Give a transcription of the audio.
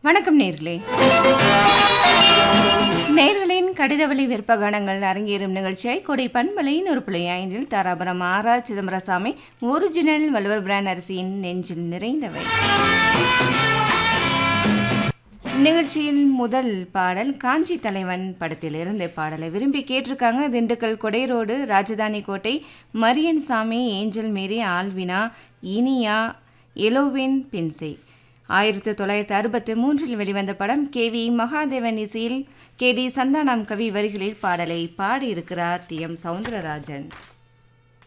வணக்கம் நேர்களே நேர்களின் கடிதவழி விற்பகணங்கள் அரங்கேறும் நிகழ்ச்சியை கொடை பண்பலை நூறு புள்ளி ஐந்தில் தாராபுரம் ஆரா சிதம்பரசாமி ஒரிஜினல் வலுவர் பிராண்ட் அரிசியின் நெஞ்சில் நிறைந்தவை நிகழ்ச்சியில் முதல் பாடல் காஞ்சி தலைவன் படத்திலிருந்து பாடலை விரும்பி கேட்டிருக்காங்க திண்டுக்கல் கொடைரோடு ராஜதானி Kottai Mariyan Sami Angel Mary Alvina Iniya எலோவின் பின்சே ஆயிரத்தி தொள்ளாயிரத்தி அறுபத்தி மூன்றில் வெளிவந்த படம் கே வி மகாதேவன் இசையில் கே டி சந்தானம் கவி வரிகளில் பாடலை பாடியிருக்கிறார் டி எம் சவுந்தரராஜன்